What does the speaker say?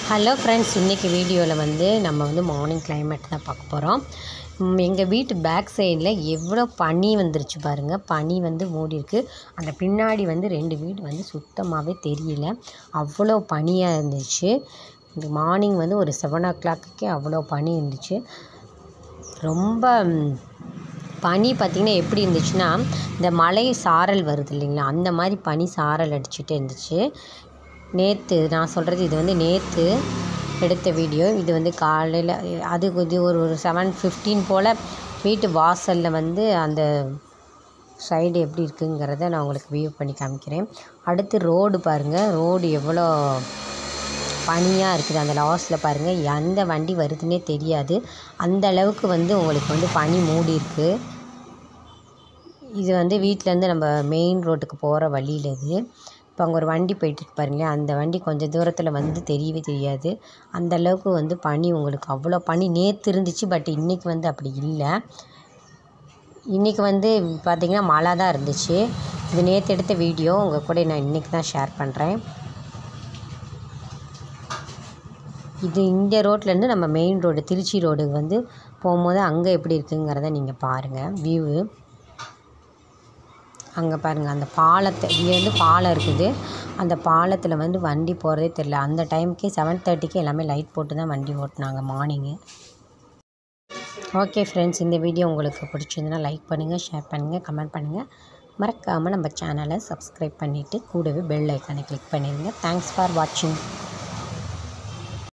hello friends இன்றைக்கி வீடியோவில் வந்து நம்ம வந்து மார்னிங் climate தான் பார்க்க போகிறோம் எங்கள் வீட்டு பேக் சைடில் எவ்வளோ பனி வந்துருச்சு பாருங்கள் பனி வந்து மூடி இருக்கு அந்த பின்னாடி வந்து ரெண்டு வீடு வந்து சுத்தமாகவே தெரியல அவ்வளோ பனியாக இருந்துச்சு இந்த மார்னிங் வந்து ஒரு செவன் ஓ கிளாக்குக்கே அவ்வளோ பனி இருந்துச்சு ரொம்ப ம், பனி பார்த்திங்கன்னா எப்படி இருந்துச்சுன்னா இந்த மலை சாரல் வருது இல்லைங்களா அந்த மாதிரி பனி சாரல் அடிச்சுட்டு இருந்துச்சு நேற்று நான் சொல்கிறது இது வந்து நேற்று எடுத்த வீடியோ இது வந்து காலையில் அது இது ஒரு ஒரு செவன் ஃபிஃப்டீன் போல் வீட்டு வாசலில் வந்து அந்த சைடு எப்படி இருக்குங்கிறத நான் உங்களுக்கு வியூ பண்ணி காமிக்கிறேன் அடுத்து ரோடு பாருங்கள் ரோடு எவ்வளோ பனியாக இருக்குது அந்த லாஸ்ட்டில் பாருங்கள் எந்த வண்டி வருதுன்னே தெரியாது அந்த அளவுக்கு வந்து உங்களுக்கு வந்து பனி மூடி இருக்கு இது வந்து வீட்டிலேருந்து நம்ம மெயின் ரோட்டுக்கு போகிற வழியில் இது இப்போ அங்கே ஒரு வண்டி போயிட்டுருக்கு பாருங்களேன் அந்த வண்டி கொஞ்சம் தூரத்தில் வந்து தெரியவே தெரியாது அந்த அளவுக்கு வந்து பனி உங்களுக்கு அவ்வளோ பனி நேற்று இருந்துச்சு பட் இன்றைக்கி வந்து அப்படி இல்லை இன்றைக்கி வந்து பார்த்திங்கன்னா மழை தான் இருந்துச்சு இது நேற்று எடுத்த வீடியோ உங்கள் கூட நான் இன்றைக்கி தான் ஷேர் பண்ணுறேன் இது இந்த ரோட்லேருந்து நம்ம மெயின் ரோடு திருச்சி ரோடு வந்து போகும்போது அங்கே எப்படி இருக்குங்கிறத நீங்கள் பாருங்கள் வியூவு அங்கே பாருங்கள் அந்த பாலத்தை இங்கேருந்து பாலம் இருக்குது அந்த பாலத்தில் வந்து வண்டி போகிறதே தெரில அந்த டைமுக்கே செவன் தேர்ட்டிக்கு எல்லாமே லைட் போட்டு தான் வண்டி ஓட்டினாங்க மார்னிங்கு ஓகே ஃப்ரெண்ட்ஸ் இந்த வீடியோ உங்களுக்கு பிடிச்சிருந்துன்னா லைக் பண்ணுங்கள் ஷேர் பண்ணுங்கள் கமெண்ட் பண்ணுங்கள் மறக்காமல் நம்ம சேனலை சப்ஸ்கிரைப் பண்ணிவிட்டு கூடவே பெல் ஐக்கானை கிளிக் பண்ணிடுங்க தேங்க்ஸ் ஃபார் வாட்சிங்